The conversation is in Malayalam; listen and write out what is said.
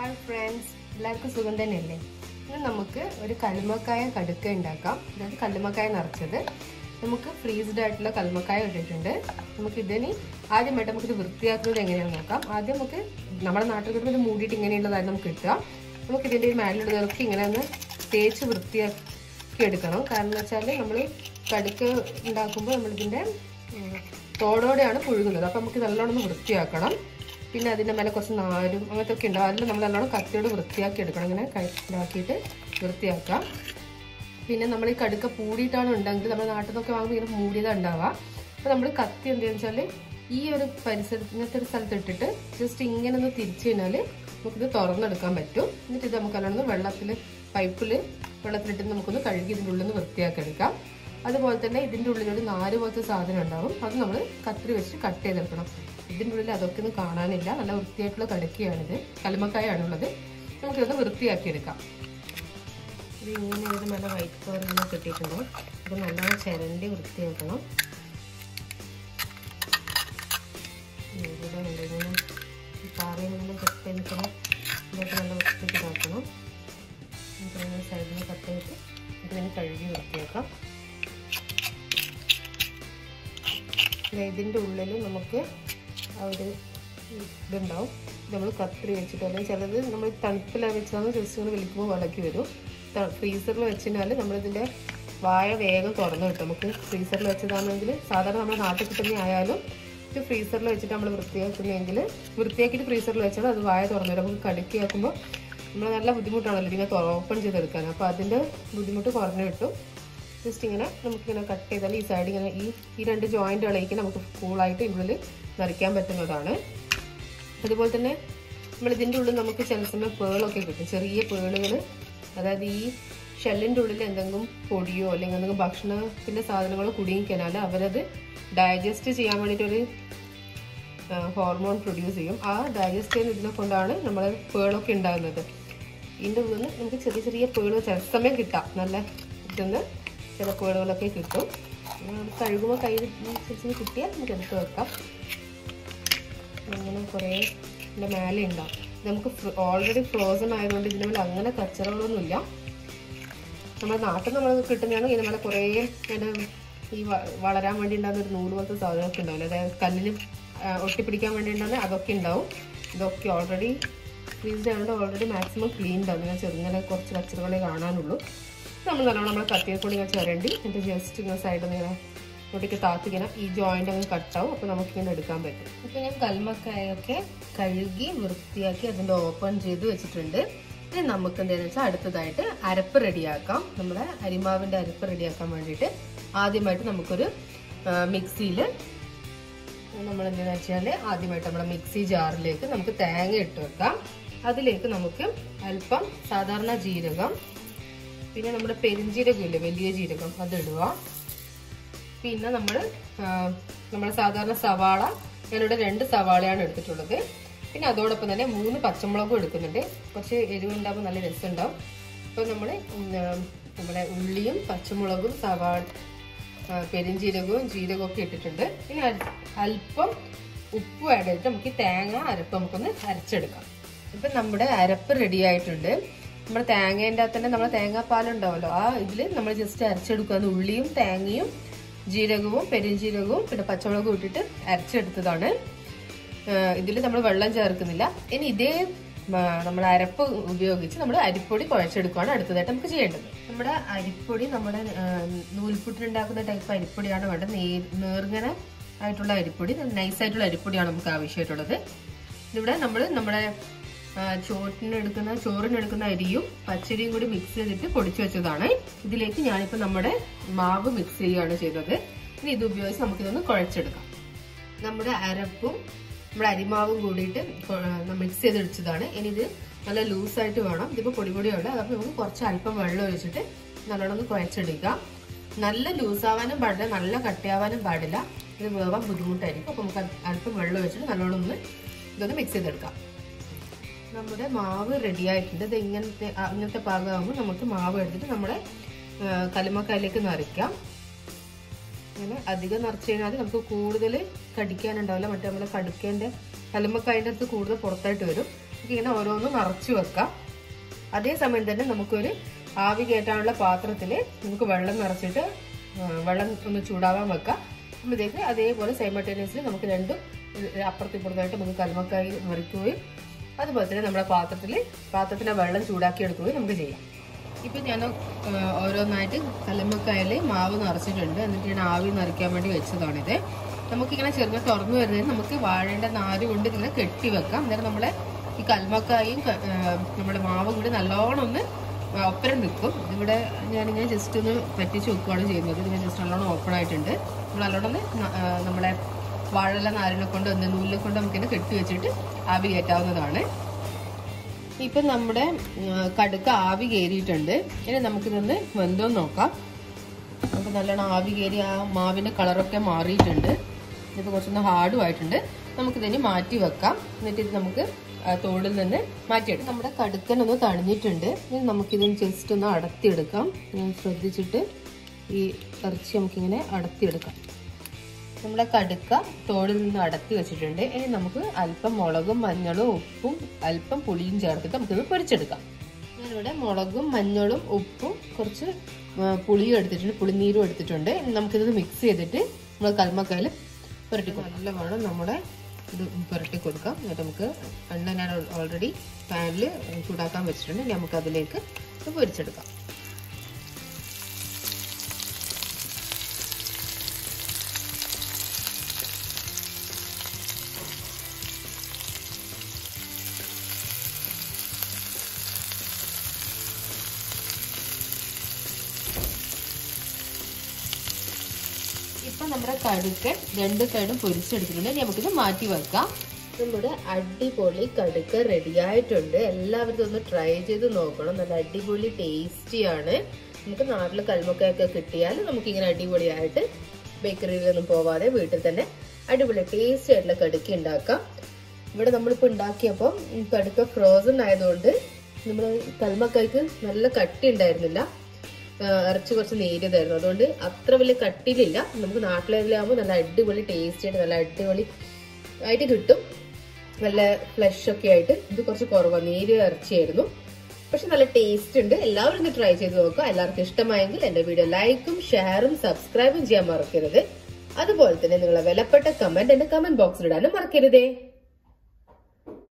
ഹായ് ഫ്രണ്ട്സ് എല്ലാവർക്കും സുഖം തന്നെയല്ലേ ഇന്ന് നമുക്ക് ഒരു കല്ലുമക്കായ കടുക്ക ഉണ്ടാക്കാം അതായത് കല്ലുമക്കായ നിറച്ചത് നമുക്ക് ഫ്രീസ്ഡ് ആയിട്ടുള്ള കല്ലുമക്കായ ഇട്ടിട്ടുണ്ട് നമുക്ക് ഇതിന് ആദ്യമായിട്ട് നമുക്കിത് വൃത്തിയാക്കുന്നത് എങ്ങനെയാണെന്ന് നോക്കാം ആദ്യം നമുക്ക് നമ്മുടെ നാട്ടിൽ കിട്ടുമ്പോൾ ഇത് മൂടിയിട്ട് ഇങ്ങനെയുള്ളതായിട്ട് നമുക്ക് കിട്ടുക നമുക്ക് ഇതിൻ്റെ മേലുള്ളതൊക്കെ ഇങ്ങനെ ഒന്ന് തേച്ച് വൃത്തിയാക്കി എടുക്കണം കാരണം എന്ന് വെച്ചാൽ നമ്മൾ കടുക്ക ഉണ്ടാക്കുമ്പോൾ നമ്മളിതിൻ്റെ ഉം, തോടോടെയാണ് പുഴുകുന്നത് അപ്പം നമുക്ക് നല്ലോണം ഒന്ന് വൃത്തിയാക്കണം പിന്നെ അതിൻ്റെ മേലെ കുറച്ച് നാരും അങ്ങനത്തെ ഒക്കെ ഉണ്ടാവും അതിൽ നമ്മൾ നല്ലോണം കത്തിയോട് വൃത്തിയാക്കി എടുക്കണം ഇങ്ങനെ കൈ ഇതാക്കിയിട്ട് വൃത്തിയാക്കാം പിന്നെ നമ്മൾ ഈ കടുക്ക പൂടിയിട്ടാണ് ഉണ്ടെങ്കിൽ നമ്മുടെ നാട്ടിൽ നിന്നൊക്കെ വാങ്ങുമ്പോൾ ഇങ്ങനെ മൂടിയതാണ് ഉണ്ടാവുക അപ്പോൾ നമ്മൾ കത്തി എന്താണെന്ന് വെച്ചാൽ ഈ ഒരു പരിസരത്ത് ഇങ്ങനത്തെ ഒരു സ്ഥലത്ത് ഇട്ടിട്ട് ജസ്റ്റ് ഇങ്ങനെ ഒന്ന് തിരിച്ചു കഴിഞ്ഞാൽ നമുക്കിത് തുറന്നെടുക്കാൻ പറ്റും എന്നിട്ട് ഇത് നമുക്ക് നല്ലോണം വെള്ളത്തിൽ പൈപ്പിൽ വെള്ളത്തിലിട്ട് നമുക്കൊന്ന് കഴുകി ഇതിൻ്റെ ഉള്ളിൽ നിന്ന് വൃത്തിയാക്കി എടുക്കാം അതുപോലെ തന്നെ ഇതിൻ്റെ ഉള്ളിൽ ഒരു നാല് പോലത്തെ സാധനം ഉണ്ടാവും അത് നമ്മൾ കത്തിരി വെച്ച് കട്ട് ചെയ്തെടുക്കണം ഇതിൻ്റെ ഉള്ളിൽ അതൊക്കെ ഒന്നും കാണാനില്ല നല്ല വൃത്തിയായിട്ടുള്ള കടുക്കയാണിത് കല്ലുമക്കായാണുള്ളത് നമുക്കിതൊന്ന് വൃത്തിയാക്കി എടുക്കാം ഇത് ഇങ്ങനെ ഒരു നല്ല വൈറ്റ് കളർ ഇങ്ങനെ കിട്ടിയിട്ടുണ്ടോ ഇത് നല്ലോണം ചിരണ്ടി വൃത്തിയാക്കണം ഇവിടെ ഉണ്ട് ഇങ്ങനെ ഈ പാറയിൽ നിന്ന് കട്ട് ചെയ്തിട്ട് ഇതൊക്കെ നല്ല വൃത്തിക്ക് ഇതാക്കണം ഇതിങ്ങനെ സൈഡിൽ നിന്ന് കട്ട് ചെയ്തിട്ട് ഇതിനെ കഴുകി വൃത്തിയാക്കാം പിന്നെ ഇതിൻ്റെ ഉള്ളിൽ നമുക്ക് ആ ഒരു ഇതുണ്ടാവും നമ്മൾ കത്രി വെച്ചിട്ട് അല്ലെങ്കിൽ ചിലത് നമ്മൾ തണുപ്പിലാണ് വെച്ചാൽ ജസ്റ്റ് ഇങ്ങനെ വലിക്കുമ്പോൾ വിളക്കി വരും ഫ്രീസറിൽ വെച്ചിരുന്നാൽ നമ്മളിതിൻ്റെ വായ വേഗം തുറന്നു കിട്ടും നമുക്ക് ഫ്രീസറിൽ വെച്ചതാണെങ്കിൽ സാധാരണ നമ്മുടെ നാട്ടിൽ കിട്ടുന്ന ആയാലും ഇത് ഫ്രീസറിൽ വെച്ചിട്ട് നമ്മൾ വൃത്തിയാക്കുന്നതെങ്കിൽ വൃത്തിയാക്കിയിട്ട് ഫ്രീസറിൽ വെച്ചാൽ അത് വായ തുറന്നു വരും നമുക്ക് കടുക്കിയാക്കുമ്പോൾ നമ്മൾ നല്ല ബുദ്ധിമുട്ടാണല്ലോ ഇതിനെ ഓപ്പൺ ചെയ്തെടുക്കാൻ അപ്പോൾ അതിൻ്റെ ബുദ്ധിമുട്ട് കുറഞ്ഞു കിട്ടും ജസ്റ്റ് ഇങ്ങനെ നമുക്കിങ്ങനെ കട്ട് ചെയ്താൽ ഈ സൈഡ് ഇങ്ങനെ ഈ ഈ രണ്ട് ജോയിൻറ്റുകളേക്ക് നമുക്ക് കൂളായിട്ട് ഇതിനുള്ളിൽ നിറയ്ക്കാൻ പറ്റുന്നതാണ് അതുപോലെ തന്നെ നമ്മൾ ഇതിൻ്റെ ഉള്ളിൽ നമുക്ക് ചില സമയം പേളൊക്കെ കിട്ടും ചെറിയ പേളുകൾ അതായത് ഈ ഷെല്ലിൻ്റെ ഉള്ളിൽ എന്തെങ്കിലും പൊടിയോ അല്ലെങ്കിൽ എന്തെങ്കിലും ഭക്ഷണത്തിൻ്റെ സാധനങ്ങളോ കുടുങ്ങിക്കഴിഞ്ഞാൽ അവരത് ഡൈജസ്റ്റ് ചെയ്യാൻ വേണ്ടിയിട്ടൊരു ഹോർമോൺ പ്രൊഡ്യൂസ് ചെയ്യും ആ ഡൈജസ്റ്റ് ചെയ്യുന്ന ഇതിനെ കൊണ്ടാണ് നമ്മൾ പേളൊക്കെ ഉണ്ടാകുന്നത് ഇതിൻ്റെ ഉള്ളിൽ നിന്ന് നമുക്ക് ചെറിയ ചെറിയ പേളുകൾ ചില സമയം കിട്ടാം നല്ല ഇതെന്ന് ചില പേളുകളൊക്കെ കിട്ടും കഴുകുമ്പോൾ കയ്യിൽ അനുസരിച്ച് കിട്ടിയാൽ നമുക്ക് എടുത്ത് വെക്കാം അങ്ങനെ കുറേ ഇതിൻ്റെ മേലെ ഉണ്ടാവും നമുക്ക് ഓൾറെഡി ഫ്രോസൺ ആയതുകൊണ്ട് ഇതിൻ്റെ മേലെ അങ്ങനെ കച്ചറകളൊന്നുമില്ല നമ്മുടെ നാട്ടിൽ നമ്മൾ കിട്ടുന്നതാണ് ഇതിന് മേലെ കുറേ അതിൻ്റെ ഈ വളരാൻ വേണ്ടി ഉണ്ടാകുന്ന ഒരു നൂല് പോലത്തെ സാധനമൊക്കെ ഉണ്ടാവില്ല അതായത് കല്ലിന് ഒട്ടിപ്പിടിക്കാൻ വേണ്ടി ഉണ്ടാകുന്ന അതൊക്കെ ഉണ്ടാവും ഇതൊക്കെ ഓൾറെഡി ഫ്രീസ്ഡ് ആയതുകൊണ്ട് ഓൾറെഡി മാക്സിമം ക്ലീൻ ഉണ്ടാവും ഇങ്ങനെ ചെറുങ്ങനെ കുറച്ച് കച്ചറകളെ കാണാനുള്ളൂ നമ്മൾ നല്ലോണം നമ്മൾ കത്തിയെ കൂടി ഇങ്ങനെ ചിരണ്ടി എന്നിട്ട് ജസ്റ്റ് ഇങ്ങനെ സൈഡിൽ നിന്ന് ഇങ്ങനെ ഇങ്ങോട്ടേക്ക് താത്തിങ്ങനെ ഈ ജോയിൻ്റ് അങ്ങ് കട്ടാവും അപ്പോൾ നമുക്കിങ്ങനെ എടുക്കാൻ പറ്റും അപ്പോൾ ഞാൻ കൽമക്കായൊക്കെ കഴുകി വൃത്തിയാക്കി അതിൻ്റെ ഓപ്പൺ ചെയ്ത് വെച്ചിട്ടുണ്ട് ഇനി നമുക്ക് എന്താണെന്ന് വെച്ചാൽ അടുത്തതായിട്ട് അരപ്പ് റെഡിയാക്കാം നമ്മുടെ അരിമാവിൻ്റെ അരപ്പ് റെഡിയാക്കാൻ വേണ്ടിയിട്ട് ആദ്യമായിട്ട് നമുക്കൊരു മിക്സിയിൽ നമ്മൾ എന്താണെന്ന് വെച്ചാൽ ആദ്യമായിട്ട് നമ്മുടെ മിക്സി ജാറിലേക്ക് നമുക്ക് തേങ്ങ ഇട്ട് വെക്കാം അതിലേക്ക് നമുക്ക് അല്പം സാധാരണ ജീരകം പിന്നെ നമ്മുടെ പെരിഞ്ജീരകം ഇല്ലേ വലിയ ജീരകം അതിടുക പിന്നെ നമ്മൾ നമ്മുടെ സാധാരണ സവാള ഞാനിവിടെ രണ്ട് സവാളയാണ് എടുത്തിട്ടുള്ളത് പിന്നെ അതോടൊപ്പം തന്നെ മൂന്ന് പച്ചമുളകും എടുക്കുന്നുണ്ട് കുറച്ച് എരിവുണ്ടാകുമ്പോൾ നല്ല രസമുണ്ടാവും അപ്പോൾ നമ്മൾ നമ്മുടെ ഉള്ളിയും പച്ചമുളകും സവാള പെരിഞ്ജീരകവും ജീരകവും ഒക്കെ ഇട്ടിട്ടുണ്ട് പിന്നെ അല്പം ഉപ്പും ആഡ് ചെയ്തിട്ട് നമുക്ക് തേങ്ങ അരപ്പ് നമുക്കൊന്ന് അരച്ചെടുക്കാം ഇപ്പം നമ്മുടെ അരപ്പ് റെഡി ആയിട്ടുണ്ട് നമ്മുടെ തേങ്ങേൻ്റെ അകത്ത് തന്നെ നമ്മുടെ തേങ്ങാപ്പാൽ ഉണ്ടാവുമല്ലോ ആ ഇതിൽ നമ്മൾ ജസ്റ്റ് അരച്ചെടുക്കുക ഉള്ളിയും തേങ്ങയും ജീരകവും പെരുംജീരകവും പിന്നെ പച്ചമുളകും ഇട്ടിട്ട് അരച്ചെടുത്തതാണ് ഇതിൽ നമ്മൾ വെള്ളം ചേർക്കുന്നില്ല ഇനി ഇതേ നമ്മുടെ അരപ്പ് ഉപയോഗിച്ച് നമ്മൾ അരിപ്പൊടി കുഴച്ചെടുക്കുകയാണ് അടുത്തതായിട്ട് നമുക്ക് ചെയ്യേണ്ടത് നമ്മുടെ അരിപ്പൊടി നമ്മുടെ നൂൽപുട്ടിനുണ്ടാക്കുന്ന ടൈപ്പ് അരിപ്പൊടിയാണ് വേണ്ടത് നേർങ്ങനെ ആയിട്ടുള്ള അരിപ്പൊടി നൈസായിട്ടുള്ള അരിപ്പൊടിയാണ് നമുക്ക് ആവശ്യമായിട്ടുള്ളത് ഇവിടെ നമ്മൾ നമ്മുടെ ചോറ്റിന് എടുക്കുന്ന ചോറിന് എടുക്കുന്ന അരിയും പച്ചരിയും കൂടി മിക്സ് ചെയ്തിട്ട് പൊടിച്ചു വെച്ചതാണ് ഇതിലേക്ക് ഞാനിപ്പോൾ നമ്മുടെ മാവ് മിക്സ് ചെയ്യുകയാണ് ചെയ്തത് ഇനി ഇത് ഉപയോഗിച്ച് നമുക്കിതൊന്ന് കുഴച്ചെടുക്കാം നമ്മുടെ അരപ്പും നമ്മുടെ അരിമാവും കൂടിയിട്ട് മിക്സ് ചെയ്തെടുത്തതാണ് ഇനി ഇത് നല്ല ലൂസായിട്ട് വേണം ഇതിപ്പോൾ പൊടി പൊടിയുണ്ട് അപ്പോൾ നമുക്ക് കുറച്ച് അല്പം വെള്ളം ഒഴിച്ചിട്ട് നല്ലോണം ഒന്ന് കുഴച്ചെടുക്കാം നല്ല ലൂസാവാനും പാടില്ല നല്ല കട്ടിയാവാനും പാടില്ല ഇത് വേവാൻ ബുദ്ധിമുട്ടായിരിക്കും അപ്പോൾ നമുക്ക് അല്പം വെള്ളം ഒഴിച്ചിട്ട് നല്ലോണം ഒന്ന് ഇതൊന്ന് മിക്സ് ചെയ്തെടുക്കാം നമ്മുടെ മാവ് റെഡി ആയിട്ടുണ്ട് ഇത് ഇങ്ങനത്തെ ഇങ്ങനത്തെ പാകമാകുമ്പോൾ നമുക്ക് മാവ് എടുത്തിട്ട് നമ്മുടെ കലുമക്കായിലേക്ക് നിറയ്ക്കാം അങ്ങനെ അധികം നിറച്ച് കഴിഞ്ഞാൽ നമുക്ക് കൂടുതൽ കടിക്കാനുണ്ടാവില്ല മറ്റേ നമ്മുടെ കടുക്കേൻ്റെ കലുമക്കായൻ്റെ അടുത്ത് കൂടുതൽ പുറത്തായിട്ട് വരും ഇങ്ങനെ ഓരോന്നും നിറച്ചു വെക്കാം അതേസമയം തന്നെ നമുക്കൊരു ആവി കയറ്റാനുള്ള പാത്രത്തിൽ നമുക്ക് വെള്ളം നിറച്ചിട്ട് ആ, വെള്ളം ഒന്ന് ചൂടാവാൻ വെക്കാം അപ്പോഴത്തേക്ക് അതേപോലെ സൈമൾട്ടേനിയസ്ലി നമുക്ക് രണ്ടും അപ്പുറത്തും ഇപ്പുറത്തായിട്ട് നമുക്ക് കൽമക്കായി നിറയ്ക്കുകയും അതുപോലെ തന്നെ നമ്മുടെ പാത്രത്തിൽ പാത്രത്തിലെ വെള്ളം ചൂടാക്കി എടുക്കുകയും നമുക്ക് ചെയ്യാം ഇപ്പം ഞാൻ ആ, ഓരോന്നായിട്ട് കല്ലുമ്മക്കായൽ മാവ് നിറച്ചിട്ടുണ്ട് എന്നിട്ട് ഞാൻ ആവി നിറയ്ക്കാൻ വേണ്ടി വെച്ചതാണിത് നമുക്കിങ്ങനെ ചെറുങ്ങനെ തുറന്നു വരുന്നതിന് നമുക്ക് വാഴേണ്ട നാര് കൊണ്ട് ഇങ്ങനെ കെട്ടി വെക്കാം അന്നേരം നമ്മളെ ഈ കൽമക്കായും ക- ആ, നമ്മുടെ മാവും കൂടി നല്ലോണം ഒന്ന് ഒപ്പരം നിൽക്കും ഇവിടെ ഞാനിങ്ങനെ ജസ്റ്റ് ഒന്ന് പറ്റിച്ച് വെക്കുകയാണ് ചെയ്യുന്നത് ഇതിങ്ങനെ ജസ്റ്റ് നല്ലോണം ഓപ്പൺ ആയിട്ടുണ്ട് നമ്മൾ നല്ലോണം ഒന്ന് ന- ആ, നമ്മളെ വാഴല നാരിനെ കൊണ്ട് ഒന്ന് നൂലിനെ കൊണ്ട് നമുക്കിങ്ങനെ കെട്ടി വെച്ചിട്ട് ആവി കയറ്റാവുന്നതാണ് ഇപ്പം നമ്മുടെ ആ, കടുക്ക ആവി കയറിയിട്ടുണ്ട് ഇനി നമുക്കിതൊന്ന് വെന്തോന്ന് നോക്കാം നമുക്ക് നല്ലോണം ആവി കയറി ആ മാവിന്റെ കളറൊക്കെ മാറിയിട്ടുണ്ട് ഇതിപ്പോൾ കുറച്ചൊന്ന് ഹാർഡും ആയിട്ടുണ്ട് നമുക്കിതിന് മാറ്റി വെക്കാം എന്നിട്ട് ഇത് നമുക്ക് ആ തോടിൽ നിന്ന് മാറ്റിയെടുക്കാം നമ്മുടെ കടുക്കനൊന്ന് തണിഞ്ഞിട്ടുണ്ട് ഇനി നമുക്കിതൊന്ന് ജസ്റ്റ് ഒന്ന് അടത്തിയെടുക്കാം ഞാൻ ശ്രദ്ധിച്ചിട്ട് ഈ ഇറച്ചി നമുക്കിങ്ങനെ അടത്തിയെടുക്കാം നമ്മുടെ കടുക്ക തോടിൽ നിന്ന് അടത്തി വെച്ചിട്ടുണ്ട് ഇനി നമുക്ക് അല്പം മുളകും മഞ്ഞളും ഉപ്പും അല്പം പുളിയും ചേർത്തിട്ട് നമുക്കിത് പൊരിച്ചെടുക്കാം ഞാനിവിടെ മുളകും മഞ്ഞളും ഉപ്പും കുറച്ച് ആ, പുളിയും എടുത്തിട്ടുണ്ട് പുളിനീരും എടുത്തിട്ടുണ്ട് ഇനി നമുക്കിത് മിക്സ് ചെയ്തിട്ട് നമ്മൾ കൽമക്കായിൽ പുരട്ടി കൊടുക്കാം നല്ലവണ്ണം നമ്മുടെ ഇത് പുരട്ടി കൊടുക്കാം എന്നിട്ട് നമുക്ക് എണ്ണ ഞാൻ ഓൾറെഡി പാനിൽ ചൂടാക്കാൻ വെച്ചിട്ടുണ്ട് ഇനി നമുക്ക് അതിലേക്ക് ഇത് പൊരിച്ചെടുക്കാം ഇപ്പൊ നമ്മുടെ കടുക്ക രണ്ട് സൈഡും പൊരിച്ചെടുത്തിട്ടുണ്ട് ഇനി നമുക്കിത് മാറ്റി വെക്കാം നമ്മുടെ അടിപൊളി കടുക്ക റെഡി ആയിട്ടുണ്ട് എല്ലാവരും ഒന്ന് ട്രൈ ചെയ്ത് നോക്കണം നല്ല അടിപൊളി ടേസ്റ്റിയാണ് നമുക്ക് നാട്ടിൽ കൽമക്കയൊക്കെ കിട്ടിയാൽ നമുക്ക് ഇങ്ങനെ അടിപൊളിയായിട്ട് ബേക്കറിയിലൊന്നും പോവാതെ വീട്ടിൽ തന്നെ അടിപൊളി ടേസ്റ്റി ആയിട്ടുള്ള കടുക്ക ഉണ്ടാക്കാം ഇവിടെ നമ്മളിപ്പോൾ ഉണ്ടാക്കിയപ്പോൾ ഈ കടുക്ക ഫ്രോസൺ ആയതുകൊണ്ട് നമ്മൾ കൽമക്കായ്ക്ക് നല്ല കട്ടി ഉണ്ടായിരുന്നില്ല ആ, ഇറച്ചി കുറച്ച് നേരിയതായിരുന്നു അതുകൊണ്ട് അത്ര വലിയ കട്ടിയിലില്ല നമുക്ക് നാട്ടിലാകുമ്പോൾ നല്ല അടിപൊളി ടേസ്റ്റ് ആയിട്ട് നല്ല അടിപൊളി ആയിട്ട് കിട്ടും നല്ല ഫ്ലഷ് ഒക്കെ ആയിട്ട് ഇത് കുറച്ച് കുറവാണ് നേരിയ ഇറച്ചിയായിരുന്നു പക്ഷെ നല്ല ടേസ്റ്റ് ഉണ്ട് എല്ലാവരും ഒന്ന് ട്രൈ ചെയ്ത് നോക്കുക എല്ലാവർക്കും ഇഷ്ടമായെങ്കിൽ എന്റെ വീഡിയോ ലൈക്കും ഷെയറും സബ്സ്ക്രൈബും ചെയ്യാൻ മറക്കരുത് അതുപോലെ തന്നെ നിങ്ങളെ വിലപ്പെട്ട കമന്റ് എന്റെ കമന്റ് ബോക്സിൽ ഇടാനും മറക്കരുതേ